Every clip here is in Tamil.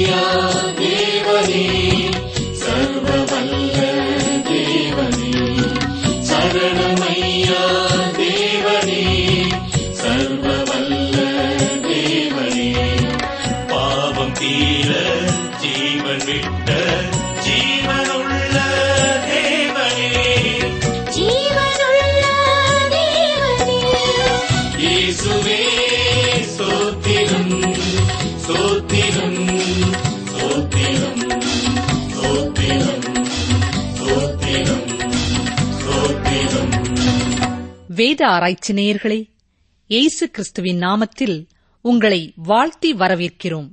சரணமையா தேவனே சர்வவல்ல தேவனே சரணமையா தேவனே சர்வவல்ல தேவனே பாவம் தீர ஜீவன் விட்ட ஜீவனுள்ள தேவனே ஜீவனுள்ள தேவனே இயேசுவே ஸ்தோத்திரம் ஸ்தோத்திரம் ஸ்தோத்திரம் ஸ்தோத்திரம் ஸ்தோத்திரம் ஸ்தோத்திரம் வேத ஆராய்ச்சி நேயர்களே இயேசு கிறிஸ்துவின் நாமத்தில் உங்களை வாழ்த்தி வரவேற்கிறோம்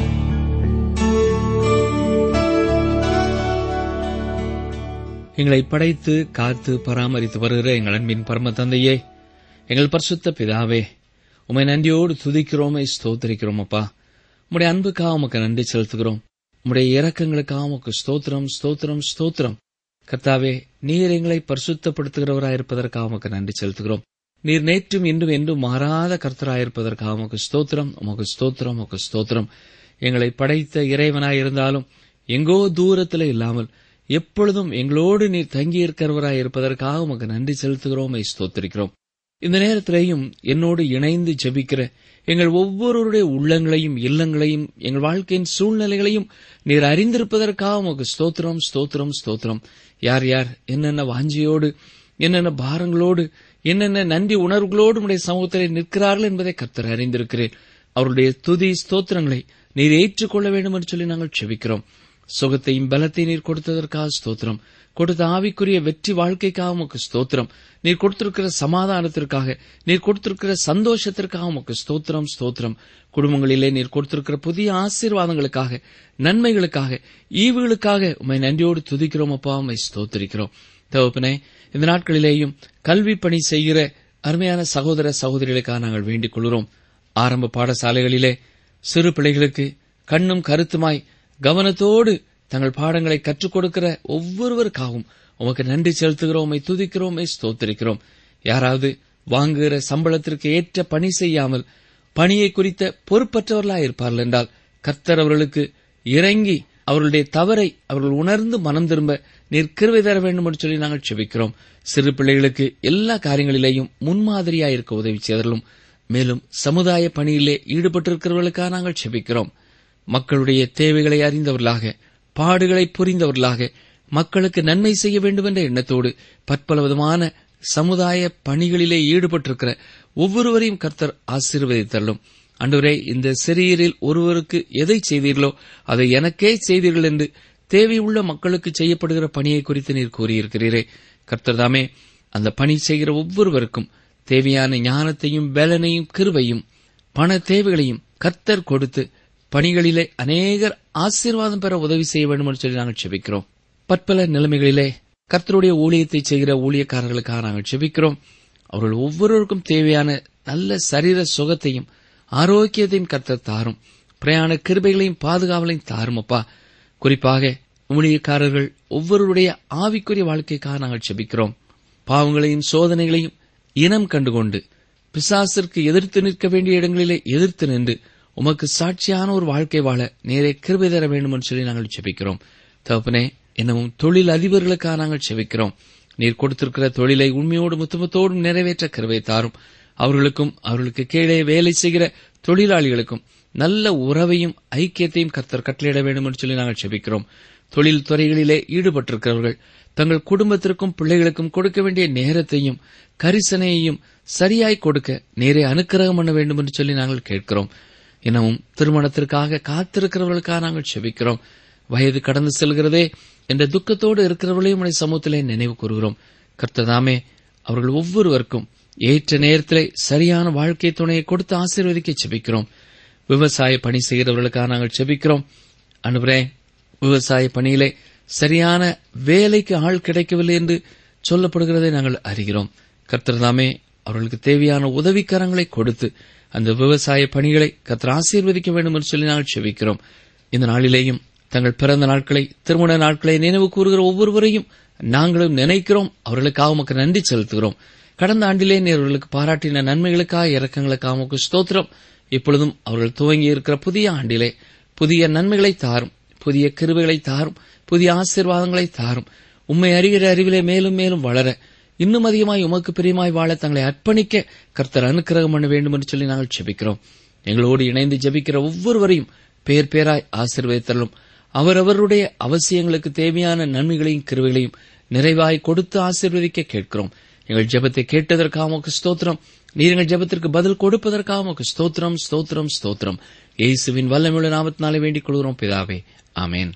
எங்களை படைத்து காத்து பராமரித்து வருகிற எங்கள் அன்பின் பரம தந்தையே எங்கள் பரிசுத்த பிதாவே உமை நன்றியோடு துதிக்கிறோமே ஸ்தோத்திரிக்கிறோம் அப்பா உம்முடைய அன்புக்காக உமக்கு நன்றி செலுத்துகிறோம் உம்முடைய இரக்கங்களுக்காக உமக்கு ஸ்தோத்திரம் ஸ்தோத்திரம் ஸ்தோத்திரம் கர்த்தாவே நீர் எங்களை பரிசுத்தப்படுத்துகிறவராயிருப்பதற்காக உமக்கு நன்றி செலுத்துகிறோம் நீர் நேற்றும் இன்றும் என்றும் மாறாத கர்த்தராயிருப்பதற்காக உமக்கு ஸ்தோத்திரம் உமக்கு ஸ்தோத்திரம் உமக்கு ஸ்தோத்திரம் எங்களை படைத்த இறைவனாயிருந்தாலும் எங்கோ தூரத்தில் இல்லாமல் எப்பொழுதும் எங்களோடு நீர் தங்கியிருக்கிறவராய் இருப்பதற்காக உமக்கு நன்றி செலுத்துகிறோம் ஸ்தோத்திரிக்கிறோம் இந்த நேரத்திலேயும் என்னோடு இணைந்து ஜெபிக்கிற எங்கள் ஒவ்வொருவருடைய உள்ளங்களையும் இல்லங்களையும் எங்கள் வாழ்க்கையின் சூழ்நிலைகளையும் நீர் அறிந்திருப்பதற்காக உமக்கு ஸ்தோத்திரம் ஸ்தோத்திரம் ஸ்தோத்திரம் யார் யார் என்னென்ன வாஞ்சியோடு என்னென்ன பாரங்களோடு என்னென்ன நன்றி உணர்வுகளோடு உடைய சமூகத்திலே நிற்கிறார்கள் என்பதை கர்த்தர் அறிந்திருக்கிறேன் அவருடைய துதி ஸ்தோத்திரங்களை நீர் ஏற்றுக்கொள்ள வேண்டும் என்று சொல்லி நாங்கள் செபிக்கிறோம் சுகத்தையும் பலத்தை நீர் கொடுத்ததற்காக ஸ்தோத்திரம் கொடுத்த ஆவிக்குரிய வெற்றி வாழ்க்கைக்காக உமக்கு ஸ்தோத்திரம் நீர் கொடுத்திருக்கிற சமாதானத்திற்காக நீர் கொடுத்திருக்கிற சந்தோஷத்திற்காக உமக்கு ஸ்தோத்திரம் ஸ்தோத்திரம் குடும்பங்களிலே நீர் கொடுத்திருக்கிற புதிய ஆசீர்வாதங்களுக்காக நன்மைகளுக்காக ஈவுகளுக்காக உம்மை நன்றியோடு துதிக்கிறோம் அப்பா உம்மை ஸ்தோத்திரிக்கிறோம் தகப்பனே இந்த நாட்களிலேயும் கல்வி பணி செய்கிற அருமையான சகோதர சகோதரிகளுக்காக நாங்கள் வேண்டிக் கொள்கிறோம் ஆரம்ப பாடசாலைகளிலே சிறு பிள்ளைகளுக்கு கண்ணும் கருத்துமாய் கவனத்தோடு தங்கள் பாடங்களை கற்றுக் கொடுக்கிற ஒவ்வொருவருக்காகவும் உமக்கு நன்றி செலுத்துகிறோம் உம்மை துதிக்கிறோம் உம்மை ஸ்தோத்திரிக்கிறோம் யாராவது வாங்குகிற சம்பளத்திற்கு ஏற்ற பணி செய்யாமல் பணியை குறித்த பொறுப்பற்றவர்களாய் இருப்பார்கள் என்றால் கர்த்தர் அவர்களுக்கு இறங்கி அவர்களுடைய தவறை அவர்கள் உணர்ந்து மனம் திரும்ப நீர் கிருபை தர வேண்டும் என்று சொல்லி நாங்கள் செபிக்கிறோம் சிறு பிள்ளைகளுக்கு எல்லா காரியங்களிலேயும் முன்மாதிரியாய் இருக்க உதவி செய்தலும் மேலும் சமுதாய பணியிலே ஈடுபட்டிருக்கிறவர்களுக்காக நாங்கள் செபிக்கிறோம் மக்களுடைய தேவைகளை அறிந்தவர்களாக பாடுகளை புரிந்தவர்களாக மக்களுக்கு நன்மை செய்ய வேண்டும் என்ற எண்ணத்தோடு பற்பல விதமான சமுதாய பணிகளிலே ஈடுபட்டிருக்கிற ஒவ்வொருவரையும் கர்த்தர் ஆசீர்வதித்தள்ளும் அன்றுவரே இந்த சிறியரில் ஒருவருக்கு எதை செய்தீர்களோ அதை எனக்கே செய்தீர்கள் என்று தேவையுள்ள மக்களுக்கு செய்யப்படுகிற பணியை குறித்து நீர் கூறியிருக்கிறீரே கர்த்தர் தாமே அந்த பணி செய்கிற ஒவ்வொருவருக்கும் தேவையான ஞானத்தையும் பலனையும் கிருபையும் பண தேவைகளையும் கர்த்தர் கொடுத்து பணிகளிலே அநேகர் ஆசீர்வாதம் பெற உதவி செய்ய வேண்டும் என்று சொல்லி நாங்கள் செபிக்கிறோம் பற்பல நிலைமைகளிலே கர்த்தருடைய ஊழியத்தை செய்கிற ஊழியக்காரர்களுக்காக நாங்கள் செபிக்கிறோம் அவர்கள் ஒவ்வொருவருக்கும் தேவையான நல்ல சரீர சுகத்தையும் ஆரோக்கியத்தையும் கர்த்தர் தாரும் பிரயாண கிருபைகளையும் பாதுகாவலையும் தாரும் அப்பா குறிப்பாக ஊழியக்காரர்கள் ஒவ்வொருவருடைய ஆவிக்குரிய வாழ்க்கைக்காக நாங்கள் செபிக்கிறோம் பாவங்களையும் சோதனைகளையும் இனம் கண்டுகொண்டு பிசாசிற்கு எதிர்த்து நிற்க வேண்டிய இடங்களிலே எதிர்த்து நின்று உமக்கு சாட்சியான ஒரு வாழ்க்கை வாழ நேரே கிருபை தர வேண்டும் என்று சொல்லி நாங்கள் செபிக்கிறோம் தகப்பனே என்னவும் தொழில் அதிபர்களுக்காக நாங்கள் செபிக்கிறோம் நீர் கொடுத்திருக்கிற தொழிலை உண்மையோடு முத்துமத்தோடும் நிறைவேற்ற கிருபை தாரும் அவர்களுக்கும் அவர்களுக்கு கீழே வேலை செய்கிற தொழிலாளிகளுக்கும் நல்ல உறவையும் ஐக்கியத்தையும் கர்த்தர் கட்டளையிட வேண்டும் என்று சொல்லி நாங்கள் செபிக்கிறோம் தொழில் துறைகளிலே ஈடுபட்டிருக்கிறவர்கள் தங்கள் குடும்பத்திற்கும் பிள்ளைகளுக்கும் கொடுக்க வேண்டிய நேரத்தையும் கரிசனையையும் சரியாய் கொடுக்க நேரே அனுக்கிரகம் பண்ண வேண்டும் என்று சொல்லி நாங்கள் கேட்கிறோம் இன்னமும் திருமணத்திற்காக காத்திருக்கிறவர்களுக்காக நாங்கள் செபிக்கிறோம் வயது கடந்து செல்கிறதே என்ற துக்கத்தோடு இருக்கிறவர்களையும் உடைய சமூகத்திலே நினைவு கூறுகிறோம் கர்த்ததாமே அவர்கள் ஒவ்வொருவருக்கும் ஏற்ற நேரத்திலே சரியான வாழ்க்கை துணையை கொடுத்து ஆசீர்வதிக்க செபிக்கிறோம் விவசாய பணி செய்கிறவர்களுக்காக நாங்கள் செபிக்கிறோம் அனுபரே விவசாய பணியிலே சரியான வேலைக்கு ஆள் கிடைக்கவில்லை என்று சொல்லப்படுகிறதை நாங்கள் அறிகிறோம் கர்த்தர்தாமே அவர்களுக்கு தேவையான உதவிக்கரங்களை கொடுத்து அந்த விவசாய பணிகளை கர்த்தர் ஆசீர்வதிக்க வேண்டும் என்று சொல்லி நாங்கள் செபிக்கிறோம் இந்த நாளிலேயும் தங்கள் பிறந்த நாட்களை திருமண நாட்களை நினைவு கூறுகிற ஒவ்வொருவரையும் நாங்களும் நினைக்கிறோம் அவர்களுக்காக உமக்கு நன்றி செலுத்துகிறோம் கடந்த ஆண்டிலே நீர் அவர்களுக்கு பாராட்டின நன்மைகளுக்காக இறக்கங்களுக்காக உமக்கு ஸ்தோத்திரம் இப்பொழுதும் அவர்கள் துவங்கி இருக்கிற புதிய ஆண்டிலே புதிய நன்மைகளை தாரும் புதிய கிருபைகளை தாரும் புதிய ஆசீர்வாதங்களை தாரும் உம்மை அறிகிற அறிவிலே மேலும் மேலும் வளர இன்னும் அதிகமாய் உமக்கு பிரியமாய் வாழ தங்களை அர்ப்பணிக்க கர்த்தர் அனுக்கிரகம் பண்ண வேண்டும் என்று சொல்லி நாங்கள் ஜெபிக்கிறோம் எங்களோடு இணைந்து ஜெபிக்கிற ஒவ்வொருவரையும் பேர் பேராய் ஆசீர்வதித்தரலும் அவரவருடைய அவசியங்களுக்கு தேவையான நன்மைகளையும் கிருவைகளையும் நிறைவாய் கொடுத்து ஆசீர்வதிக்க கேட்கிறோம் எங்கள் ஜெபத்தை கேட்டதற்காக உமக்கு ஸ்தோத்திரம் நீர் எங்கள் ஜெபத்திற்கு பதில் கொடுப்பதற்காக உமக்கு ஸ்தோத்திரம் ஸ்தோத்திரம் ஸ்தோத்திரம் இயேசுவின் வல்லமுள்ள நாமத்தினாலே வேண்டிக் கொள்கிறோம் பிதாவே ஆமென்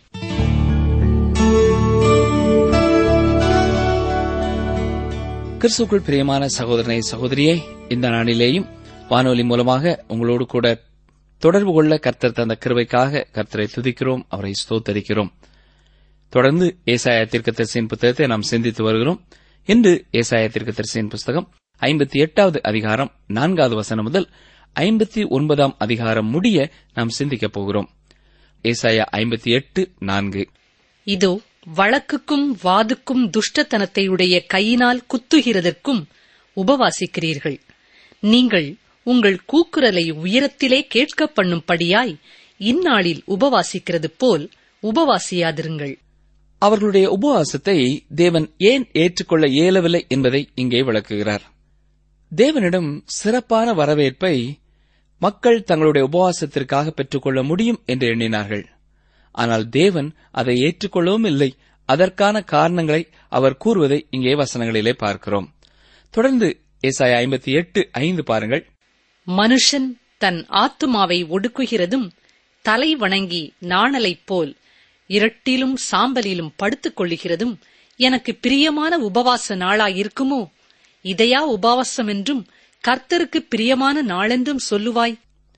கிறிஸ்துக்குள் பிரியமான சகோதரனை சகோதரியே இந்த நாளிலேயும் வானொலி மூலமாக உங்களோடு கூட தொடர்பு கொள்ள கர்த்தர் தந்த கிருபைக்காக கர்த்தரை துதிக்கிறோம் அவரை ஸ்தோத்தரிக்கிறோம் தொடர்ந்து ஏசாயா தீர்க்கதரிசியின் புத்தகத்தை நாம் சிந்தித்து வருகிறோம் இன்று ஏசாயா தீர்க்கதரிசியின் புஸ்தகம் ஐம்பத்தி எட்டாவது அதிகாரம் நான்காவது வசனம் முதல் ஐம்பத்தி ஒன்பதாம் அதிகாரம் முடிய நாம் சிந்திக்கப் போகிறோம் ஏசாயா ஐம்பத்தி எட்டு நான்கு இதோ வழக்குக்கும் வாதுக்கும் துஷ்டத்தனத்தையுடைய கையினால் குத்துகிறதற்கும் உபவாசிக்கிறீர்கள் நீங்கள் உங்கள் கூக்குரலை உயரத்திலே கேட்கப் பண்ணும்படியாய் இந்நாளில் உபவாசிக்கிறது போல் உபவாசியாதிருங்கள் அவர்களுடைய உபவாசத்தை தேவன் ஏன் ஏற்றுக்கொள்ள இயலவில்லை என்பதை இங்கே விளக்குகிறார் தேவனிடம் சிறப்பான வரவேற்பை மக்கள் தங்களுடைய உபவாசத்திற்காக பெற்றுக்கொள்ள முடியும் என்று எண்ணினார்கள் ஆனால் தேவன் அதை ஏற்றுக்கொள்ளவும் இல்லை அதற்கான காரணங்களை அவர் கூறுவதை இங்கே வசனங்களிலே பார்க்கிறோம் தொடர்ந்து ஏசாயா ஐம்பத்தி எட்டு ஐந்து பாருங்கள் மனுஷன் தன் ஆத்துமாவை ஒடுக்குகிறதும் தலை வணங்கி நாணலைப் போல் இரட்டிலும் சாம்பலிலும் படுத்துக் கொள்ளுகிறதும் எனக்கு பிரியமான உபவாச நாளாயிருக்குமோ இதையா உபவாசம் என்றும் கர்த்தருக்கு பிரியமான நாளென்றும் சொல்லுவாய்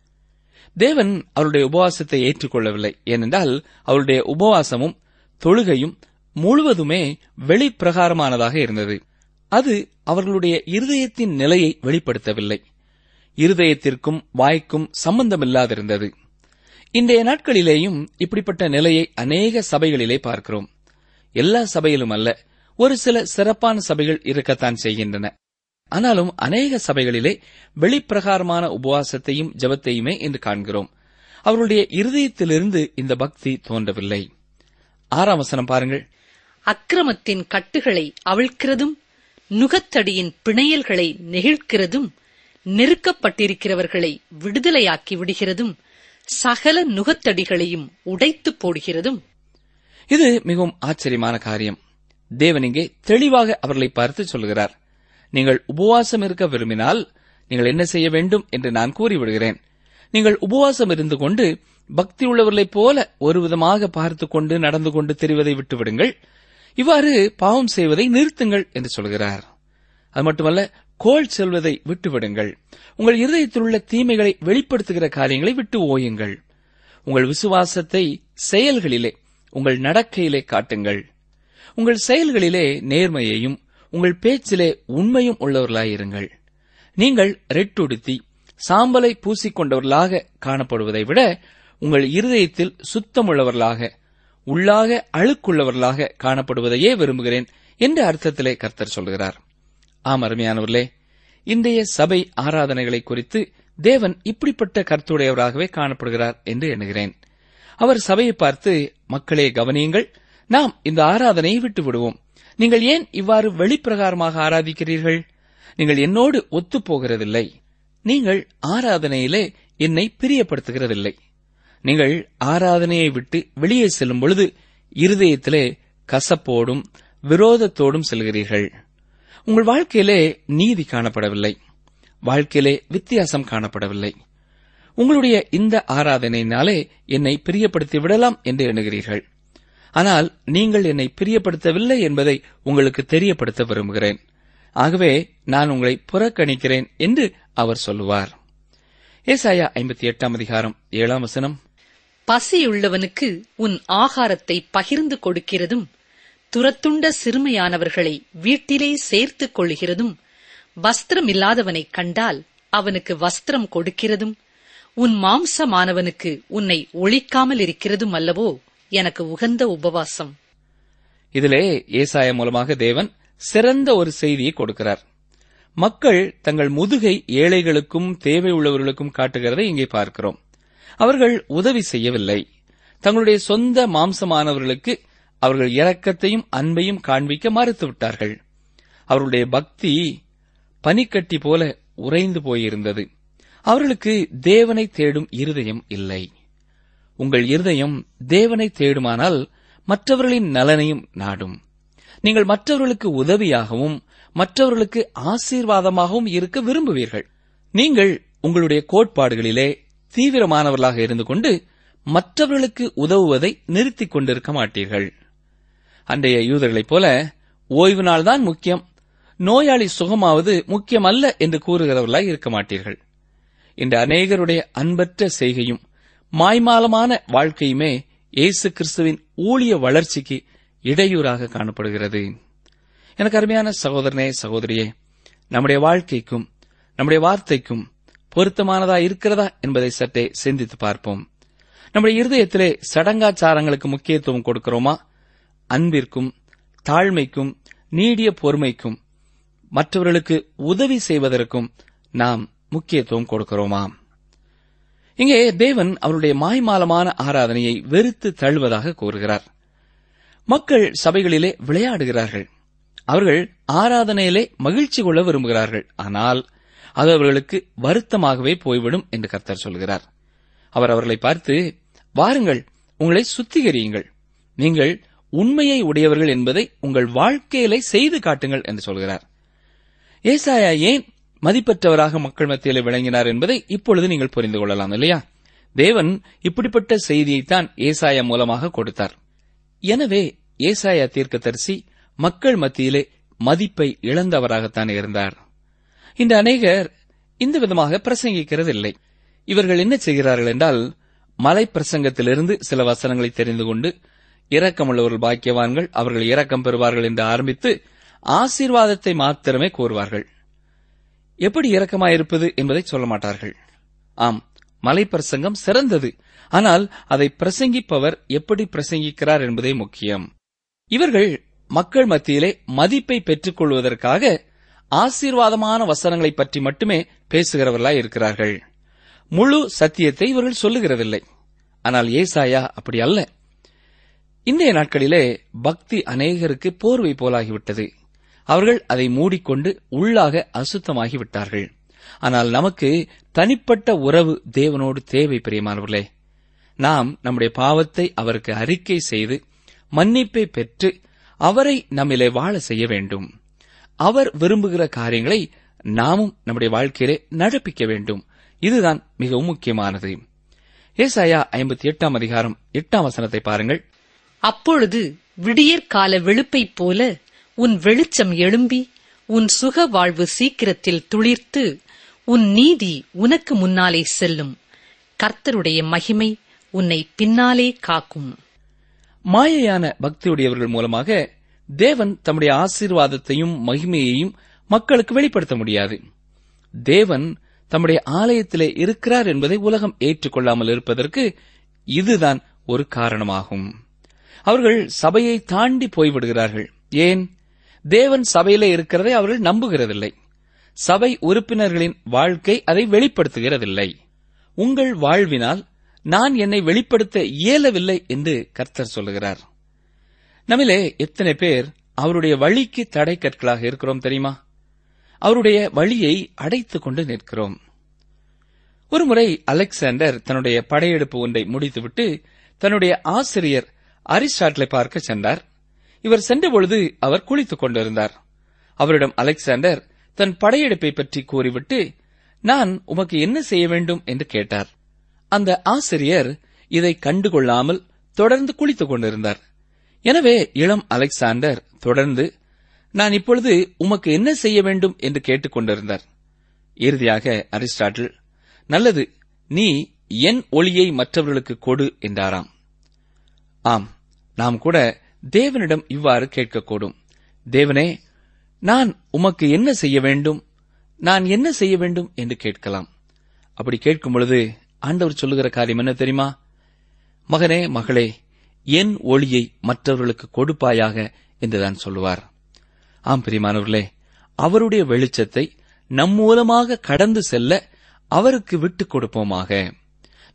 தேவன் அவருடைய உபவாசத்தை ஏற்றுக்கொள்ளவில்லை ஏனென்றால் அவருடைய உபவாசமும் தொழுகையும் முழுவதுமே வெளிப்பிரகாரமானதாக இருந்தது அது அவர்களுடைய இருதயத்தின் நிலையை வெளிப்படுத்தவில்லை இருதயத்திற்கும் வாய்க்கும் சம்பந்தமில்லாதிருந்தது இன்றைய நாட்களிலேயும் இப்படிப்பட்ட நிலையை அநேக சபைகளிலே பார்க்கிறோம் எல்லா சபையிலும் அல்ல ஒரு சில சிறப்பான சபைகள் இருக்கத்தான் செய்கின்றன ஆனாலும் அநேக சபைகளிலே வெளிப்பிரகாரமான உபவாசத்தையும் ஜெபத்தையுமே இன்று காண்கிறோம் அவர்களுடைய இருதயத்திலிருந்து இந்த பக்தி தோன்றவில்லை ஆறாம் வசனம் பாருங்கள் அக்கிரமத்தின் கட்டுகளை அவிழ்க்கிறதும் நுகத்தடியின் பிணையல்களை நெகிழ்க்கிறதும் நெருக்கப்பட்டிருக்கிறவர்களை விடுதலையாக்கி விடுகிறதும் சகல நுகத்தடிகளையும் உடைத்துப் போடுகிறதும் இது மிகவும் ஆச்சரியமான காரியம் தேவன் இங்கே தெளிவாக அவர்களை பார்த்து சொல்கிறார் நீங்கள் உபவாசம் இருக்க விரும்பினால் நீங்கள் என்ன செய்ய வேண்டும் என்று நான் கூறிவிடுகிறேன் நீங்கள் உபவாசம் இருந்து கொண்டு பக்தி உள்ளவர்களைப் போல ஒரு விதமாக பார்த்துக் கொண்டு நடந்து கொண்டு தெரிவதை விட்டுவிடுங்கள் இவ்வாறு பாவம் செய்வதை நிறுத்துங்கள் என்று சொல்கிறார் அது மட்டுமல்ல கோள் செல்வதை விட்டுவிடுங்கள் உங்கள் இருதயத்தில் உள்ள தீமைகளை வெளிப்படுத்துகிற காரியங்களை விட்டு ஓயுங்கள் உங்கள் விசுவாசத்தை செயல்களிலே உங்கள் நடக்கையிலே காட்டுங்கள் உங்கள் செயல்களிலே நேர்மையையும் உங்கள் பேச்சிலே உண்மையும் உள்ளவர்களாயிருங்கள் நீங்கள் ரெட்டுடுத்தி சாம்பலை பூசிக்கொண்டவர்களாக காணப்படுவதை விட உங்கள் இருதயத்தில் சுத்தமுள்ளவர்களாக உள்ளாக அழுக்குள்ளவர்களாக காணப்படுவதையே விரும்புகிறேன் என்ற அர்த்தத்திலே கர்த்தர் சொல்கிறார் ஆம் அருமையானவர்களே இன்றைய சபை ஆராதனைகளை குறித்து தேவன் இப்படிப்பட்ட கருத்துடையவராகவே காணப்படுகிறார் என்று எண்ணுகிறேன் அவர் சபையை பார்த்து மக்களே கவனியுங்கள் நாம் இந்த ஆராதனையை விட்டு விடுவோம் நீங்கள் ஏன் இவ்வாறு வெளிப்பிரகாரமாக ஆராதிக்கிறீர்கள் நீங்கள் என்னோடு ஒத்துப் போகிறதில்லை நீங்கள் ஆராதனையிலே என்னை பிரியப்படுத்துகிறதில்லை நீங்கள் ஆராதனையை விட்டு வெளியே செல்லும் பொழுது இருதயத்திலே கசப்போடும் விரோதத்தோடும் செல்கிறீர்கள் உங்கள் வாழ்க்கையிலே நீதி காணப்படவில்லை வாழ்க்கையிலே வித்தியாசம் காணப்படவில்லை உங்களுடைய இந்த ஆராதனையினாலே என்னை பிரியப்படுத்தி விடலாம் என்று எண்ணுகிறீர்கள் ஆனால் நீங்கள் என்னை பிரியப்படுத்தவில்லை என்பதை உங்களுக்கு தெரியப்படுத்த விரும்புகிறேன் ஆகவே நான் உங்களை புறக்கணிக்கிறேன் என்று அவர் சொல்லுவார் ஏசாயா ஐம்பத்தி எட்டாம் அதிகாரம் ஏழாம் வசனம் பசியுள்ளவனுக்கு உன் ஆகாரத்தை பகிர்ந்து கொடுக்கிறதும் துரத்துண்ட சிறுமையானவர்களை வீட்டிலே சேர்த்துக் கொள்கிறதும் வஸ்திரமில்லாதவனைக் கண்டால் அவனுக்கு வஸ்திரம் கொடுக்கிறதும் உன் மாம்சமானவனுக்கு உன்னை ஒழிக்காமல் இருக்கிறதும் அல்லவோ எனக்கு உகந்த உபவாசம் இதிலே ஏசாயா மூலமாக தேவன் சிறந்த ஒரு செய்தியை கொடுக்கிறார் மக்கள் தங்கள் முதுகை ஏழைகளுக்கும் தேவை உள்ளவர்களுக்கும் காட்டுகிறதை இங்கே பார்க்கிறோம் அவர்கள் உதவி செய்யவில்லை தங்களுடைய சொந்த மாம்சமானவர்களுக்கு அவர்கள் இரக்கத்தையும் அன்பையும் காண்பிக்க மறுத்துவிட்டார்கள் அவர்களுடைய பக்தி பனிக்கட்டி போல உறைந்து போயிருந்தது அவர்களுக்கு தேவனை தேடும் இருதயம் இல்லை உங்கள் இருதயம் தேவனை தேடுமானால் மற்றவர்களின் நலனையும் நாடும் நீங்கள் மற்றவர்களுக்கு உதவியாகவும் மற்றவர்களுக்கு ஆசீர்வாதமாகவும் இருக்க விரும்புவீர்கள் நீங்கள் உங்களுடைய கோட்பாடுகளிலே தீவிரமானவர்களாக இருந்து கொண்டு மற்றவர்களுக்கு உதவுவதை நிறுத்திக் கொண்டிருக்க மாட்டீர்கள் அன்றைய யூதர்களைப் போல ஓய்வு நாள்தான் முக்கியம் நோயாளி சுகமாவது முக்கியமல்ல என்று கூறுகிறவர்களாய் இருக்க மாட்டீர்கள் இன்று அநேகருடைய அன்பற்ற செய்கையும் மாய்மாலமான வாழ்க்கையுமே இயேசு கிறிஸ்துவின் ஊழிய வளர்ச்சிக்கு இடையூறாக காணப்படுகிறது எனக்கு அருமையான சகோதரனே சகோதரியே நம்முடைய வாழ்க்கைக்கும் நம்முடைய வார்த்தைக்கும் பொருத்தமானதா இருக்கிறதா என்பதை சற்றே சிந்தித்து பார்ப்போம் நம்முடைய இருதயத்திலே சடங்காச்சாரங்களுக்கு முக்கியத்துவம் கொடுக்கிறோமா அன்பிற்கும் தாழ்மைக்கும் நீடிய பொறுமைக்கும் மற்றவர்களுக்கு உதவி செய்வதற்கும் நாம் முக்கியத்துவம் கொடுக்கிறோமா இங்கே தேவன் அவருடைய மாய்மாலமான ஆராதனையை வெறுத்து தழுவதாக கூறுகிறார் மக்கள் சபைகளிலே விளையாடுகிறார்கள் அவர்கள் ஆராதனையிலே மகிழ்ச்சி கொள்ள விரும்புகிறார்கள் ஆனால் அது அவர்களுக்கு வருத்தமாகவே போய்விடும் என்று கர்த்தர் சொல்கிறார் அவர் அவர்களை பார்த்து வாருங்கள் உங்களை சுத்திகரியுங்கள் நீங்கள் உண்மையை உடையவர்கள் என்பதை உங்கள் வாழ்க்கையிலே செய்து காட்டுங்கள் என்று சொல்கிறார் ஏசாயா ஏன் மதிப்பற்றவராக மக்கள் மத்தியிலே விளங்கினார் என்பதை இப்பொழுது நீங்கள் புரிந்து கொள்ளலாம் இல்லையா தேவன் இப்படிப்பட்ட செய்தியைத்தான் ஏசாயா மூலமாக கொடுத்தார் எனவே ஏசாயா தீர்க்கதரிசி மக்கள் மத்தியிலே மதிப்பை இழந்தவராகத்தான் இருந்தார் இந்த அநேகர் இந்த விதமாக பிரசங்கிக்கிறதில்லை இவர்கள் என்ன செய்கிறார்கள் என்றால் மலை பிரசங்கத்திலிருந்து சில வசனங்களை தெரிந்து கொண்டு இரக்கமுள்ளவர்கள் பாக்கியவான்கள் அவர்கள் இரக்கம் பெறுவார்கள் என்று ஆரம்பித்து ஆசீர்வாதத்தை மாத்திரமே கூறுவார்கள் எப்படி இரக்கமாயிருப்பது என்பதை சொல்ல மாட்டார்கள் ஆம் மலை பிரசங்கம் சிறந்தது ஆனால் அதை பிரசங்கிப்பவர் எப்படி பிரசங்கிக்கிறார் என்பதே முக்கியம் இவர்கள் மக்கள் மத்தியிலே மதிப்பை பெற்றுக் கொள்வதற்காக ஆசீர்வாதமான வசனங்களை பற்றி மட்டுமே பேசுகிறவர்களாய் இருக்கிறார்கள் முழு சத்தியத்தை இவர்கள் சொல்லுகிறதில்லை ஆனால் ஏசாயா அப்படி அல்ல இன்றைய நாட்களிலே பக்தி அநேகருக்கு போர்வை போலாகிவிட்டது அவர்கள் அதை மூடிக்கொண்டு உள்ளாக அசுத்தமாகி விட்டார்கள் ஆனால் நமக்கு தனிப்பட்ட உறவு தேவனோடு தேவை பிரியமானவர்களே நாம் நம்முடைய பாவத்தை அவருக்கு அறிக்கை செய்து மன்னிப்பை பெற்று அவரை நம்மிலே வாழ செய்ய வேண்டும் அவர் விரும்புகிற காரியங்களை நாமும் நம்முடைய வாழ்க்கையிலே நடப்பிக்க வேண்டும் இதுதான் மிகவும் முக்கியமானது ஏசாயா ஐம்பத்தி எட்டாம் அதிகாரம் எட்டாம் வசனத்தை பாருங்கள் அப்பொழுது விடியற்கால வெளுப்பைப் போல உன் வெளிச்சம் எழும்பி உன் சுக வாழ்வு சீக்கிரத்தில் துளிர்த்து உன் நீதி உனக்கு முன்னாலே செல்லும் கர்த்தருடைய மகிமை உன்னை பின்னாலே காக்கும் மாயையான பக்தியுடையவர்கள் மூலமாக தேவன் தம்முடைய ஆசீர்வாதத்தையும் மகிமையையும் மக்களுக்கு வெளிப்படுத்த முடியாது தேவன் தம்முடைய ஆலயத்திலே இருக்கிறார் என்பதை உலகம் ஏற்றுக்கொள்ளாமல் இருப்பதற்கு இதுதான் ஒரு காரணமாகும் அவர்கள் சபையை தாண்டி போய்விடுகிறார்கள் ஏன் தேவன் சபையிலே இருக்கிறதை அவர்கள் நம்புகிறதில்லை சபை உறுப்பினர்களின் வாழ்க்கை அதை வெளிப்படுத்துகிறதில்லை உங்கள் வாழ்வினால் நான் என்னை வெளிப்படுத்த இயலவில்லை என்று கர்த்தர் சொல்லுகிறார் நம்மிலே எத்தனை பேர் அவருடைய வழிக்கு தடை கற்களாக இருக்கிறோம் தெரியுமா அவருடைய வழியை அடைத்துக் கொண்டு நிற்கிறோம் ஒருமுறை அலெக்சாண்டர் தன்னுடைய படையெடுப்பு ஒன்றை முடித்துவிட்டு தன்னுடைய ஆசிரியர் அரிஸ்டாட்டிலை பார்க்க சென்றார் இவர் சென்றபொழுது அவர் குளித்துக் கொண்டிருந்தார் அவரிடம் அலெக்சாண்டர் தன் படையெடுப்பை பற்றி கூறிவிட்டு நான் உமக்கு என்ன செய்ய வேண்டும் என்று கேட்டார் அந்த ஆசிரியர் இதை கண்டுகொள்ளாமல் தொடர்ந்து குளித்துக் கொண்டிருந்தார் எனவே இளம் அலெக்சாண்டர் தொடர்ந்து நான் இப்பொழுது உமக்கு என்ன செய்ய வேண்டும் என்று கேட்டுக் கொண்டிருந்தார் இறுதியாக அரிஸ்டாட்டில் நல்லது நீ என் ஒளியை மற்றவர்களுக்கு கொடு என்றாராம் ஆம் நாம் கூட தேவனிடம் இவ்வாறு கேட்கக்கூடும் தேவனே நான் உமக்கு என்ன செய்ய வேண்டும் நான் என்ன செய்ய வேண்டும் என்று கேட்கலாம் அப்படி கேட்கும் பொழுது ஆண்டவர் சொல்லுகிற காரியம் என்ன தெரியுமா மகனே மகளே என் ஒளியை மற்றவர்களுக்கு கொடுப்பாயாக என்றுதான் சொல்லுவார் ஆம் பிரியமானவர்களே அவருடைய வெளிச்சத்தை நம் மூலமாக கடந்து செல்ல அவருக்கு விட்டுக் கொடுப்போமாக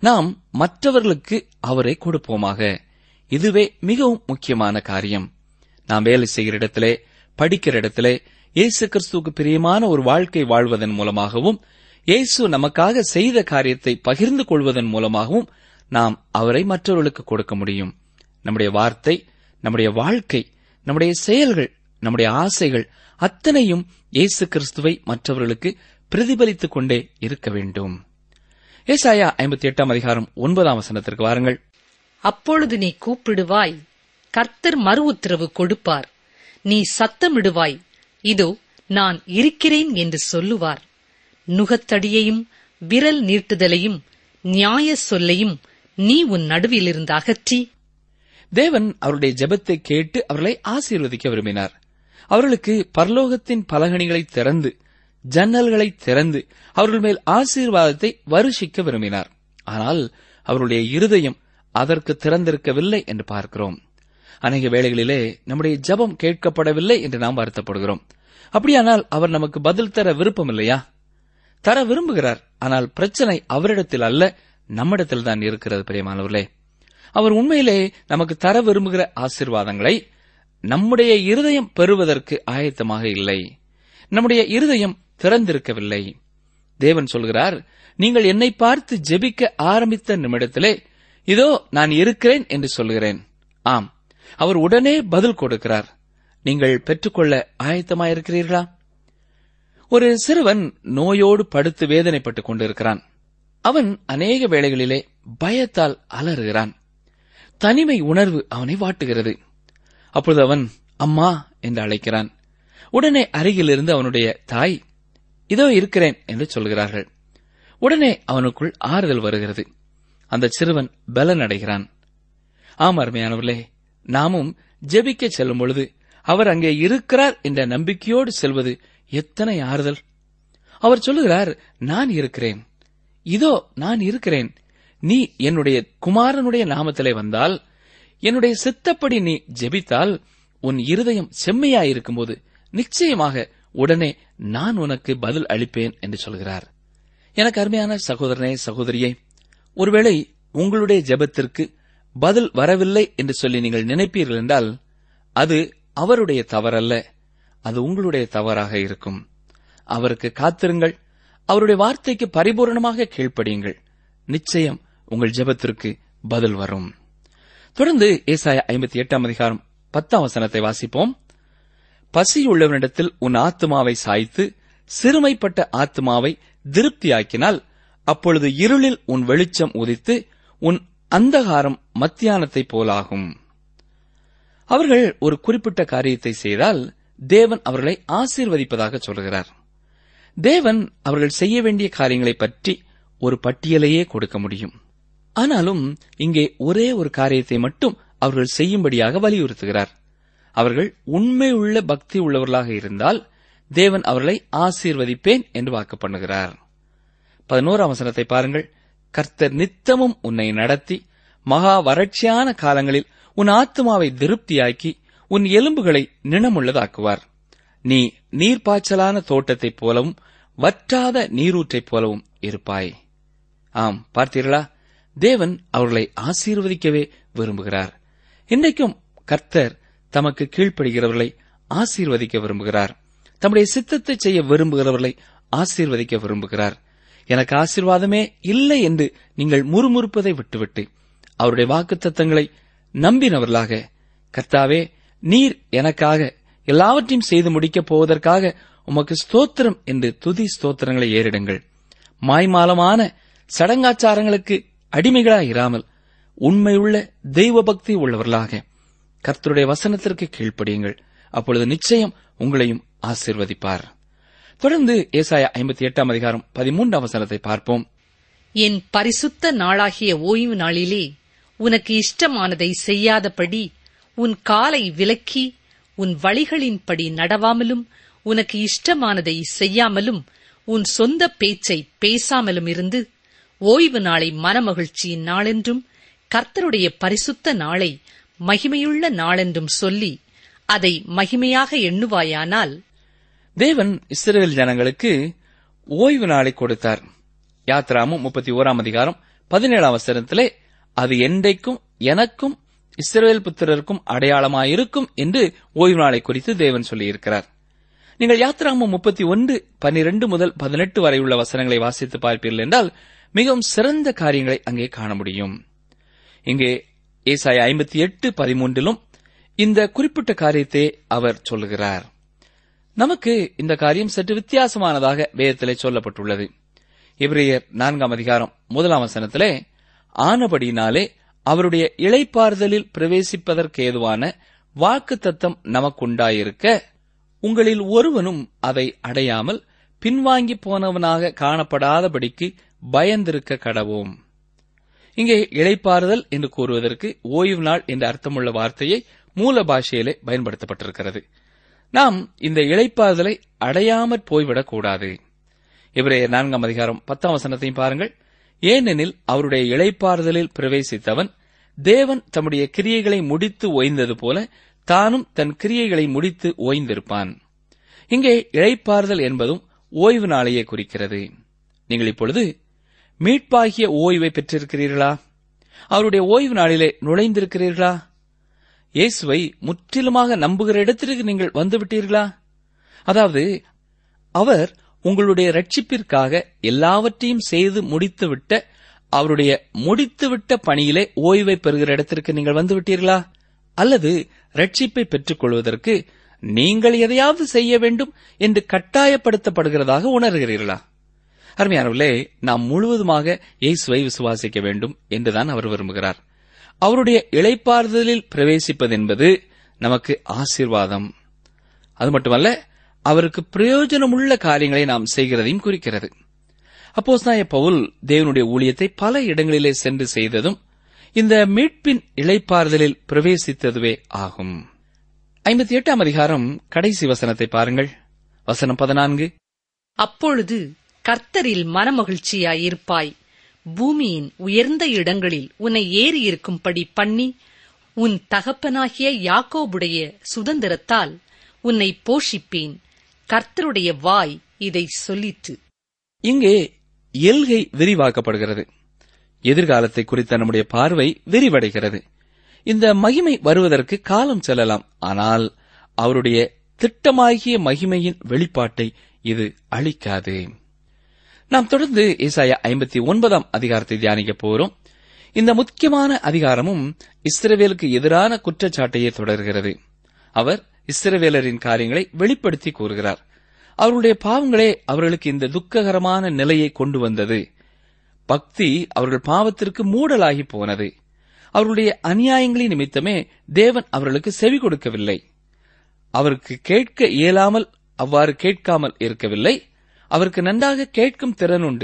நாம் மற்றவர்களுக்கு அவரை கொடுப்போமாக இதுவே மிகவும் முக்கியமான காரியம் நாம் வேலை செய்கிற இடத்திலே படிக்கிற இடத்திலே இயேசு கிறிஸ்துவுக்கு பிரியமான ஒரு வாழ்க்கை வாழ்வதன் மூலமாகவும் இயேசு நமக்காக செய்த காரியத்தை பகிர்ந்து கொள்வதன் மூலமாகவும் நாம் அவரை மற்றவர்களுக்கு கொடுக்க முடியும் நம்முடைய வார்த்தை நம்முடைய வாழ்க்கை நம்முடைய செயல்கள் நம்முடைய ஆசைகள் அத்தனையும் இயேசு கிறிஸ்துவை மற்றவர்களுக்கு பிரதிபலித்துக் கொண்டே இருக்க வேண்டும் ஏசாயா ஐம்பத்தி எட்டாம் அதிகாரம் ஒன்பதாம் வசனத்திற்கு வாருங்கள் அப்பொழுது நீ கூப்பிடுவாய் கர்த்தர் மறு உத்தரவு கொடுப்பார் நீ சத்தமிடுவாய் இதோ நான் இருக்கிறேன் என்று சொல்லுவார் நுகத்தடியையும் விரல் நீட்டுதலையும் நியாய சொல்லையும் நீ உன் நடுவிலிருந்து அகற்றி தேவன் அவருடைய ஜெபத்தை கேட்டு அவர்களை ஆசீர்வதிக்க விரும்பினார் அவர்களுக்கு பரலோகத்தின் பலகணிகளை திறந்து ஜன்னல்களை திறந்து அவர்கள் மேல் ஆசீர்வாதத்தை வருஷிக்க விரும்பினார் ஆனால் அவருடைய இருதயம் அதற்கு திறந்திருக்கவில்லை என்று பார்க்கிறோம் அநேக வேளைகளிலே நம்முடைய ஜெபம் கேட்கப்படவில்லை என்று நாம் வருத்தப்படுகிறோம் அப்படியானால் அவர் நமக்கு பதில் தர விருப்பம் இல்லையா தர விரும்புகிறார் ஆனால் பிரச்சனை அவரிடத்தில் அல்ல நம்மிடத்தில் தான் இருக்கிறது பிரியமானவர்களே அவர் உண்மையிலே நமக்கு தர விரும்புகிற ஆசீர்வாதங்களை நம்முடைய இருதயம் பெறுவதற்கு ஆயத்தமாக இல்லை நம்முடைய இருதயம் திறந்திருக்கவில்லை தேவன் சொல்கிறார் நீங்கள் என்னை பார்த்து ஜெபிக்க ஆரம்பித்த நிமிடத்திலே இதோ நான் இருக்கிறேன் என்று சொல்கிறேன் ஆம் அவர் உடனே பதில் கொடுக்கிறார் நீங்கள் பெற்றுக்கொள்ள ஆயத்தமாயிருக்கிறீர்களா ஒரு சிறுவன் நோயோடு படுத்து வேதனைப்பட்டுக் கொண்டிருக்கிறான் அவன் அநேக வேளைகளிலே பயத்தால் அலறுகிறான் தனிமை உணர்வு அவனை வாட்டுகிறது அப்பொழுது அவன் அம்மா என்று அழைக்கிறான் உடனே அருகிலிருந்து அவனுடைய தாய் இதோ இருக்கிறேன் என்று சொல்கிறார்கள் உடனே அவனுக்குள் ஆறுதல் வருகிறது அந்த சிறுவன் பலன் அடைகிறான் ஆம் அருமையானவர்களே நாமும் ஜெபிக்க செல்லும் பொழுது அவர் அங்கே இருக்கிறார் என்ற நம்பிக்கையோடு செல்வது எத்தனை ஆறுதல் அவர் சொல்லுகிறார் நான் இருக்கிறேன் இதோ நான் இருக்கிறேன் நீ என்னுடைய குமாரனுடைய நாமத்திலே வந்தால் என்னுடைய சித்தப்படி நீ ஜெபித்தால் உன் இருதயம் செம்மையாயிருக்கும்போது நிச்சயமாக உடனே நான் உனக்கு பதில் அளிப்பேன் என்று சொல்கிறார் எனக்கு அருமையான சகோதரனே சகோதரியே ஒருவேளை உங்களுடைய ஜெபத்திற்கு பதில் வரவில்லை என்று சொல்லி நீங்கள் நினைப்பீர்கள் என்றால் அது அவருடைய தவறல்ல அது உங்களுடைய தவறாக இருக்கும் அவருக்கு காத்திருங்கள் அவருடைய வார்த்தைக்கு பரிபூரணமாக கீழ்ப்படியுங்கள் நிச்சயம் உங்கள் ஜெபத்திற்கு பதில் வரும் தொடர்ந்து ஏசாயா ஐம்பத்தி எட்டாம் அதிகாரம் பத்தாம் வசனத்தை வாசிப்போம் பசியுள்ளவனிடத்தில் உன் ஆத்துமாவை சாய்த்து சிறுமைப்பட்ட ஆத்துமாவை திருப்தியாக்கினால் அப்பொழுது இருளில் உன் வெளிச்சம் உதித்து உன் அந்தகாரம் மத்தியானத்தைப் போலாகும் அவர்கள் ஒரு குறிப்பிட்ட காரியத்தை செய்தால் தேவன் அவர்களை ஆசீர்வதிப்பதாக சொல்கிறார் தேவன் அவர்கள் செய்ய வேண்டிய காரியங்களைப் பற்றி ஒரு பட்டியலையே கொடுக்க முடியும் ஆனாலும் இங்கே ஒரே ஒரு காரியத்தை மட்டும் அவர்கள் செய்யும்படியாக வலியுறுத்துகிறார் அவர்கள் உண்மையுள்ள பக்தி உள்ளவர்களாக இருந்தால் தேவன் அவர்களை ஆசீர்வதிப்பேன் என்று வாக்கு பண்ணுகிறார் பதினோராம் வசனத்தை பாருங்கள் கர்த்தர் நித்தமும் உன்னை நடத்தி மகா வறட்சியான காலங்களில் உன் ஆத்துமாவை திருப்தியாக்கி உன் எலும்புகளை நினமுள்ளதாக்குவார் நீ நீர்ப்பாய்ச்சலான தோட்டத்தைப் போலவும் வற்றாத நீரூற்றைப் போலவும் இருப்பாய் ஆம் பார்த்தீர்களா தேவன் அவர்களை ஆசீர்வதிக்கவே விரும்புகிறார் இன்றைக்கும் கர்த்தர் தமக்கு கீழ்ப்படுகிறவர்களை ஆசீர்வதிக்க விரும்புகிறார் தம்முடைய சித்தத்தை செய்ய விரும்புகிறவர்களை ஆசீர்வதிக்க விரும்புகிறார் எனக்கு ஆசீர்வாதமே இல்லை என்று நீங்கள் முறுமுறுப்பதை விட்டுவிட்டு அவருடைய வாக்குத்தத்தங்களை நம்பினவர்களாக கர்த்தாவே நீர் எனக்காக எல்லாவற்றையும் செய்து முடிக்கப் போவதற்காக உமக்கு ஸ்தோத்திரம் என்று துதி ஸ்தோத்திரங்களை ஏறிடுங்கள் மாய்மாலமான சடங்காச்சாரங்களுக்கு அடிமைகளாய் இராமல் உண்மையுள்ள தெய்வ பக்தி உள்ளவர்களாக கர்த்தருடைய வசனத்திற்கு கீழ்ப்படியுங்கள் அப்பொழுது நிச்சயம் உங்களையும் ஆசீர்வதிப்பார் தொடர்ந்து ஏசாயா ஐம்பத்தி எட்டாம் அதிகாரம் பதிமூன்றாம் வசனத்தை பார்ப்போம் என் பரிசுத்த நாளாகிய ஓய்வு நாளிலே உனக்கு இஷ்டமானதை செய்யாதபடி உன் காலை விலக்கி உன் வழிகளின்படி நடவாமலும் உனக்கு இஷ்டமானதை செய்யாமலும் உன் சொந்த பேச்சை பேசாமலும் இருந்து ஓய்வு நாளை மனமகிழ்ச்சியின் நாளென்றும் கர்த்தருடைய பரிசுத்த நாளை மகிமையுள்ள நாளென்றும் சொல்லி அதை மகிமையாக எண்ணுவாயானால் தேவன் இஸ்ரேல் ஜனங்களுக்கு ஓய்வு நாளை கொடுத்தார் யாத்ராமும் முப்பத்தி ஓராம் அதிகாரம் பதினேழாம் வசனத்திலே அது என்றைக்கும் எனக்கும் இஸ்ரவேல் புத்திரருக்கும் அடையாளமாயிருக்கும் என்று ஓய்வு நாளை குறித்து தேவன் சொல்லியிருக்கிறார் நீங்கள் யாத்திராமம் முப்பத்தி ஒன்று பன்னிரண்டு முதல் பதினெட்டு வரை உள்ள வசனங்களை வாசித்து பார்ப்பீர்கள் என்றால் மிகவும் சிறந்த காரியங்களை அங்கே காண முடியும் இங்கே ஏசாய ஐம்பத்தி எட்டு பதிமூன்றிலும் இந்த குறிப்பிட்ட காரியத்தை அவர் சொல்லுகிறார் நமக்கு இந்த காரியம் சற்று வித்தியாசமானதாக வேதத்திலே சொல்லப்பட்டுள்ளது எபிரேயர் நான்காம் அதிகாரம் முதலாம் வசனத்திலே ஆனபடியினாலே அவருடைய இளைப்பாறுதலில் பிரவேசிப்பதற்கேதுவான வாக்கு தத்தம் நமக்குண்டாயிருக்க உங்களில் ஒருவனும் அதை அடையாமல் பின்வாங்கி போனவனாக காணப்படாதபடிக்கு பயந்திருக்க கடவோம் இங்கே இளைப்பாறுதல் என்று கூறுவதற்கு ஓய்வு நாள் என்ற அர்த்தமுள்ள வார்த்தையை மூல பாஷையிலே பயன்படுத்தப்பட்டிருக்கிறது நாம் இந்த இளைப்பாறுதலை அடையாமற் போய்விடக் கூடாது இவரே நான்காம் அதிகாரம் பத்தாம் வசனத்தையும் பாருங்கள் ஏனெனில் அவருடைய இளைப்பாறுதலில் பிரவேசித்தவன் தேவன் தம்முடைய கிரியைகளை முடித்து ஓய்ந்தது போல தானும் தன் கிரியைகளை முடித்து ஓய்ந்திருப்பான் இங்கே இளைப்பாறுதல் என்பதும் ஓய்வு நாளையே குறிக்கிறது நீங்கள் இப்பொழுது மீட்பாகிய ஓய்வை பெற்றிருக்கிறீர்களா அவருடைய ஓய்வு நாளிலே நுழைந்திருக்கிறீர்களா இயேசுவை முற்றிலுமாக நம்புகிற இடத்திற்கு நீங்கள் வந்துவிட்டீர்களா அதாவது அவர் உங்களுடைய ரட்சிப்பிற்காக எல்லாவற்றையும் செய்து முடித்துவிட்ட அவருடைய முடித்துவிட்ட பணியிலே ஓய்வை பெறுகிற இடத்திற்கு நீங்கள் வந்துவிட்டீர்களா அல்லது ரட்சிப்பை பெற்றுக் கொள்வதற்கு நீங்கள் எதையாவது செய்ய வேண்டும் என்று கட்டாயப்படுத்தப்படுகிறதாக உணர்கிறீர்களா அருமையானவர்களே நாம் முழுவதுமாக இயேசுவை விசுவாசிக்க வேண்டும் என்றுதான் அவர் விரும்புகிறார் அவருடைய இளைப்பாறுதலில் பிரவேசிப்பது என்பது நமக்கு ஆசீர்வாதம் அது மட்டுமல்ல அவருக்கு பிரயோஜனமுள்ள காரியங்களை நாம் செய்கிறதையும் குறிக்கிறது அப்போஸ்தாய பவுல் தேவனுடைய ஊழியத்தை பல இடங்களிலே சென்று செய்ததும் இந்த மீட்பின் இளைப்பாறுதலில் பிரவேசித்ததுவே ஆகும் ஐம்பத்தி எட்டாம் அதிகாரம் கடைசி வசனத்தை பாருங்கள் வசனம் பதினான்கு அப்பொழுது கர்த்தரில் மனமகிழ்ச்சியாயிருப்பாய் பூமியின் உயர்ந்த இடங்களில் உன்னை ஏறியிருக்கும்படி பண்ணி உன் தகப்பனாகிய யாக்கோபுடைய சுதந்திரத்தால் உன்னை போஷிப்பேன் கர்த்தருடைய வாய் இதை சொல்லிற்று இங்கே எல்கை விரிவாக்கப்படுகிறது எதிர்காலத்தை குறித்த நம்முடைய பார்வை விரிவடைகிறது இந்த மகிமை வருவதற்கு காலம் செல்லலாம் ஆனால் அவருடைய திட்டமாகிய மகிமையின் வெளிப்பாட்டை இது அளிக்காது நாம் தொடர்ந்து ஏசாயா ஐம்பத்தி ஒன்பதாம் அதிகாரத்தை தியானிக்க போகிறோம் இந்த முக்கியமான அதிகாரமும் இஸ்ரவேலுக்கு எதிரான குற்றச்சாட்டையே தொடர்கிறது அவர் இஸ்ரவேலரின் காரியங்களை வெளிப்படுத்தி கூறுகிறார் அவர்களுடைய பாவங்களே அவர்களுக்கு இந்த துக்ககரமான நிலையை கொண்டு வந்தது பக்தி அவர்கள் பாவத்திற்கு மூடலாகி போனது அவர்களுடைய அநியாயங்களின் நிமித்தமே தேவன் அவர்களுக்கு செவி கொடுக்கவில்லை அவருக்கு கேட்க இயலாமல் அவ்வாறு கேட்காமல் இருக்கவில்லை அவருக்கு நன்றாக கேட்கும் திறன் உண்டு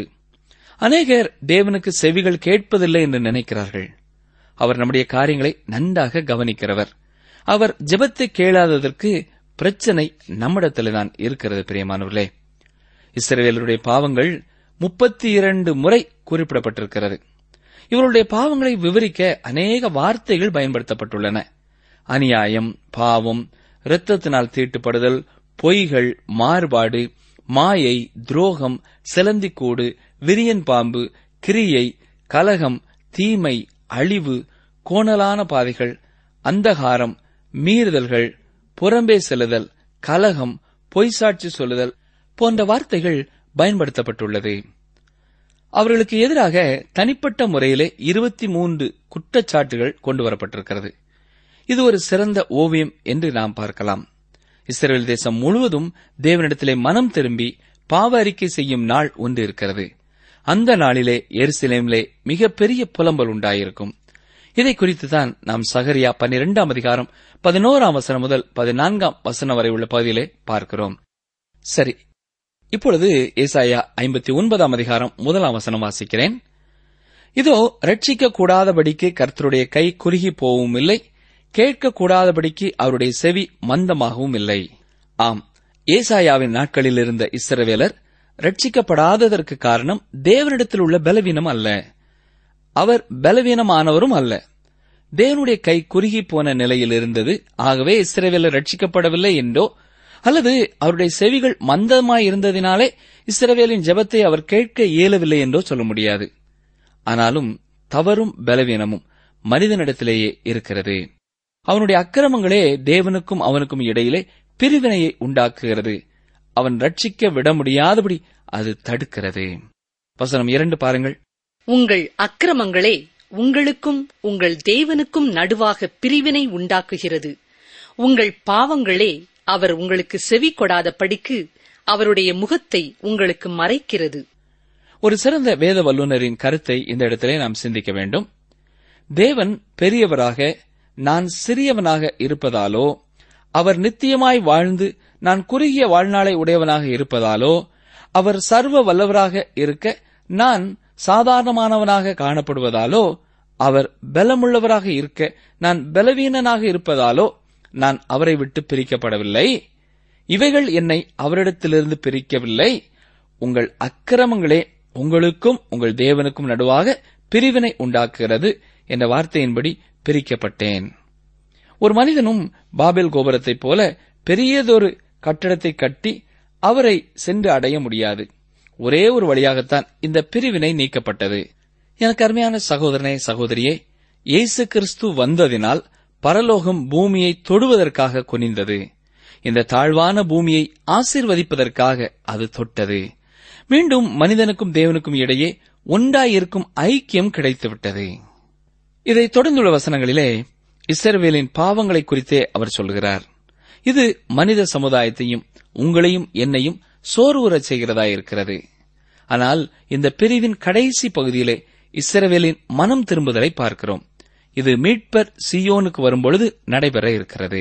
அநேகர் தேவனுக்கு செவிகள் கேட்பதில்லை என்று நினைக்கிறார்கள் அவர் நம்முடைய காரியங்களை நன்றாக கவனிக்கிறவர் அவர் ஜெபத்தை கேளாததற்கு பிரச்சனை நம்மிடத்தில்தான் இருக்கிறது பிரியமானவர்களே இஸ்ரவேலருடைய பாவங்கள் முப்பத்தி இரண்டு முறை குறிப்பிடப்பட்டிருக்கிறது இவருடைய பாவங்களை விவரிக்க அநேக வார்த்தைகள் பயன்படுத்தப்பட்டுள்ளன அநியாயம் பாவம் இரத்தத்தினால் தீட்டுப்படுதல் பொய்கள் மாறுபாடு மாயை துரோகம் செலந்திக்கூடு விரியன் பாம்பு கிரியை கலகம் தீமை அழிவு கோணலான பாதைகள் அந்தகாரம் மீறுதல்கள் புறம்பே செல்லுதல் கலகம் பொய்சாட்சி சொல்லுதல் போன்ற வார்த்தைகள் பயன்படுத்தப்பட்டுள்ளது அவர்களுக்கு எதிராக தனிப்பட்ட முறையிலே இருபத்தி மூன்று குற்றச்சாட்டுகள் கொண்டு வரப்பட்டிருக்கிறது இது ஒரு சிறந்த ஓவியம் என்று நாம் பார்க்கலாம் இஸ்ரேல் தேசம் முழுவதும் தேவனிடத்திலே மனம் திரும்பி பாவ அறிக்கை செய்யும் நாள் ஒன்று இருக்கிறது அந்த நாளிலே எருசலேமிலே மிகப்பெரிய புலம்பல் உண்டாயிருக்கும் இதை குறித்துதான் நாம் சகரியா பன்னிரெண்டாம் அதிகாரம் பதினோராம் வசனம் முதல் பதினான்காம் வசனம் வரை உள்ள பகுதியிலே பார்க்கிறோம் சரி இப்பொழுது ஏசாயா ஐம்பத்தி ஒன்பதாம் அதிகாரம் முதலாம் வசனம் வாசிக்கிறேன் இதோ ரட்சிக்க கூடாதபடிக்கு கர்த்தருடைய கை குறுகி போகவும் இல்லை கேட்க கூடாதபடிக்கு அவருடைய செவி மந்தமாகவும் இல்லை ஆம் ஏசாயாவின் நாட்களில் இருந்த இஸ்ரவேலர் ரட்சிக்கப்படாததற்கு காரணம் தேவனிடத்தில் உள்ள பலவீனம் அல்ல அவர் பலவீனமானவரும் அல்ல தேவனுடைய கை குறுகி போன நிலையில் இருந்தது ஆகவே இஸ்ரவேலர் ரட்சிக்கப்படவில்லை என்றோ அல்லது அவருடைய செவிகள் மந்தமாய் இருந்ததினாலே இஸ்ரவேலின் ஜெபத்தை அவர் கேட்க இயலவில்லை என்றோ சொல்ல முடியாது ஆனாலும் தவறும் பலவீனமும் மனிதனிடத்திலேயே இருக்கிறது அவனுடைய அக்கிரமங்களே தேவனுக்கும் அவனுக்கும் இடையிலே பிரிவினையை உண்டாக்குகிறது அவன் ரட்சிக்க விட முடியாதபடி அது தடுக்கிறது வசனம் இரண்டு பாருங்கள் உங்கள் அக்கிரமங்களே உங்களுக்கும் உங்கள் தேவனுக்கும் நடுவாக பிரிவினை உண்டாக்குகிறது உங்கள் பாவங்களே அவர் உங்களுக்கு செவி கொடாத படிக்கு அவருடைய முகத்தை உங்களுக்கு மறைக்கிறது ஒரு சிறந்த வேத வல்லுநரின் கருத்தை இந்த இடத்திலே நாம் சிந்திக்க வேண்டும் தேவன் பெரியவராக நான் சிறியவனாக இருப்பதாலோ அவர் நித்தியமாய் வாழ்ந்து நான் குறுகிய வாழ்நாளை உடையவனாக இருப்பதாலோ அவர் சர்வ வல்லவராக இருக்க நான் சாதாரணமானவனாக காணப்படுவதாலோ அவர் பலமுள்ளவராக இருக்க நான் பலவீனனாக இருப்பதாலோ நான் அவரை விட்டு பிரிக்கப்படவில்லை இவைகள் என்னை அவரிடத்திலிருந்து பிரிக்கவில்லை உங்கள் அக்கிரமங்களே உங்களுக்கும் உங்கள் தேவனுக்கும் நடுவாக பிரிவினை உண்டாக்குகிறது என்ற வார்த்தையின்படி பிரிக்கப்பட்டேன் ஒரு மனிதனும் பாபேல் கோபுரத்தைப் போல பெரியதொரு கட்டடத்தை கட்டி அவரை சென்று அடைய முடியாது ஒரே ஒரு வழியாகத்தான் இந்த பிரிவினை நீக்கப்பட்டது எனக்கு அருமையான சகோதரனே சகோதரியே இயேசு கிறிஸ்து வந்ததினால் பரலோகம் பூமியை தொடுவதற்காக குனிந்தது இந்த தாழ்வான பூமியை ஆசீர்வதிப்பதற்காக அது தொட்டது மீண்டும் மனிதனுக்கும் தேவனுக்கும் இடையே ஒன்றாயிருக்கும் ஐக்கியம் கிடைத்துவிட்டது இதை தொடர்ந்துள்ள வசனங்களிலே இஸ்ரவேலின் பாவங்களை குறித்தே அவர் சொல்கிறார் இது மனித சமுதாயத்தையும் உங்களையும் என்னையும் சோர்வுறச் செய்கிறதாயிருக்கிறது ஆனால் இந்த பிரிவின் கடைசி பகுதியிலே இஸ்ரவேலின் மனம் திரும்புதலை பார்க்கிறோம் இது மீட்பர் சியோனுக்கு வரும்பொழுது நடைபெற இருக்கிறது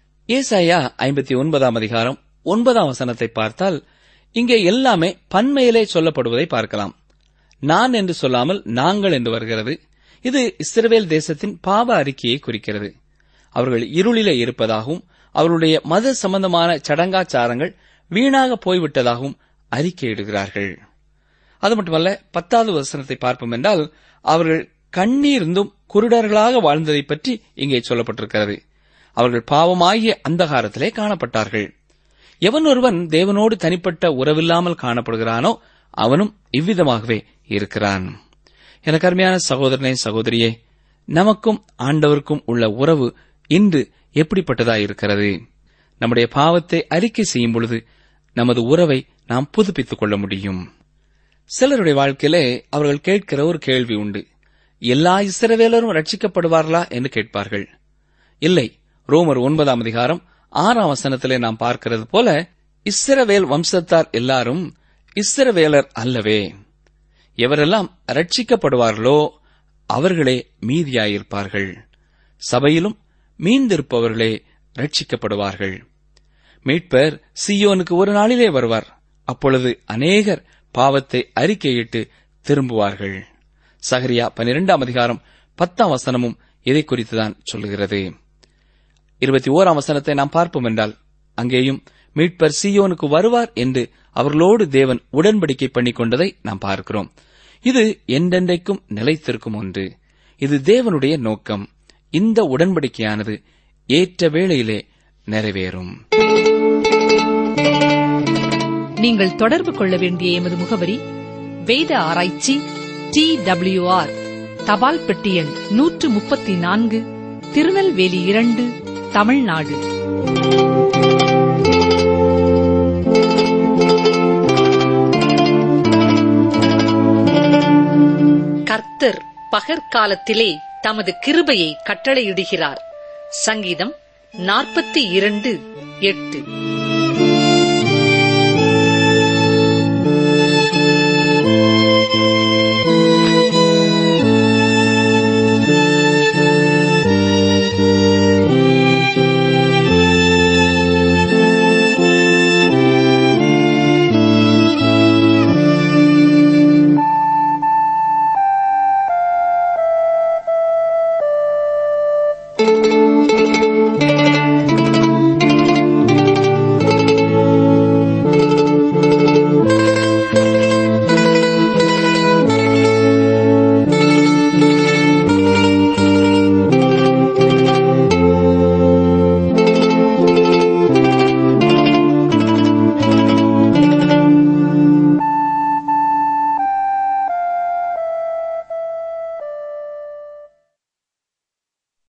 ஏசாயா ஐம்பத்தி ஒன்பதாம் அதிகாரம் ஒன்பதாம் வசனத்தை பார்த்தால் இங்கே எல்லாமே பன்மையிலே சொல்லப்படுவதை பார்க்கலாம் நான் என்று சொல்லாமல் நாங்கள் என்று வருகிறது இது இஸ்ரவேல் தேசத்தின் பாவ அறிக்கையை குறிக்கிறது அவர்கள் இருளிலே இருப்பதாகவும் அவர்களுடைய மத சம்பந்தமான சடங்காச்சாரங்கள் வீணாக போய்விட்டதாகவும் அறிக்கையிடுகிறார்கள் அது மட்டுமல்ல பத்தாவது வசனத்தை பார்ப்போம் என்றால் அவர்கள் கண்ணீர்ந்தும் குருடர்களாக வாழ்ந்ததை பற்றி இங்கே சொல்லப்பட்டிருக்கிறது அவர்கள் பாவமாகிய அந்தகாரத்திலே காணப்பட்டார்கள் எவன் ஒருவன் தேவனோடு தனிப்பட்ட உறவில்லாமல் காணப்படுகிறானோ அவனும் இவ்விதமாகவே இருக்கிறான் எனக்கு அருமையான சகோதரனே சகோதரியே நமக்கும் ஆண்டவருக்கும் உள்ள உறவு இன்று எப்படிப்பட்டதா இருக்கிறது நம்முடைய பாவத்தை அறிக்கை செய்யும் பொழுது நமது உறவை நாம் புதுப்பித்துக் கொள்ள முடியும் சிலருடைய வாழ்க்கையிலே அவர்கள் கேட்கிற ஒரு கேள்வி உண்டு எல்லா இஸ்ரவேலரும் ரட்சிக்கப்படுவார்களா என்று கேட்பார்கள் இல்லை ரோமர் ஒன்பதாம் அதிகாரம் ஆறாம் வசனத்திலே நாம் பார்க்கிறது போல இஸ்ரவேல் வம்சத்தார் எல்லாரும் இஸ்ரவேலர் அல்லவே எவரெல்லாம் ரட்சிக்கப்படுவார்களோ அவர்களே மீதியாயிருப்பார்கள் சபையிலும் மீந்திருப்பவர்களே ரட்சிக்கப்படுவார்கள் மீட்பர் சியோனுக்கு ஒரு நாளிலே வருவார் அப்பொழுது அநேகர் பாவத்தை அறிக்கையிட்டு திரும்புவார்கள் சகரியா பனிரெண்டாம் அதிகாரம் பத்தாம் வசனமும் இதை குறித்துதான் சொல்லுகிறது இருபத்தி ஓராம் வசனத்தை நாம் பார்ப்போம் என்றால் அங்கேயும் மீட்பர் சியோனுக்கு வருவார் என்று அவர்களோடு தேவன் உடன்படிக்கை பண்ணிக் கொண்டதை நாம் பார்க்கிறோம் இது என்றென்றைக்கும் நிலைத்திருக்கும் ஒன்று இது தேவனுடைய நோக்கம் இந்த உடன்படிக்கையானது ஏற்ற வேளையிலே நிறைவேறும் நீங்கள் தொடர்பு கொள்ள வேண்டிய எமது முகவரி வேத ஆராய்ச்சி டி ஆர் தபால் பெட்டி எண் நூற்று முப்பத்தி நான்கு திருநெல்வேலி இரண்டு தமிழ்நாடு கர்த்தர் பகற்காலத்திலே தமது கிருபையை கட்டளையிடுகிறார் சங்கீதம் நாற்பத்தி இரண்டு எட்டு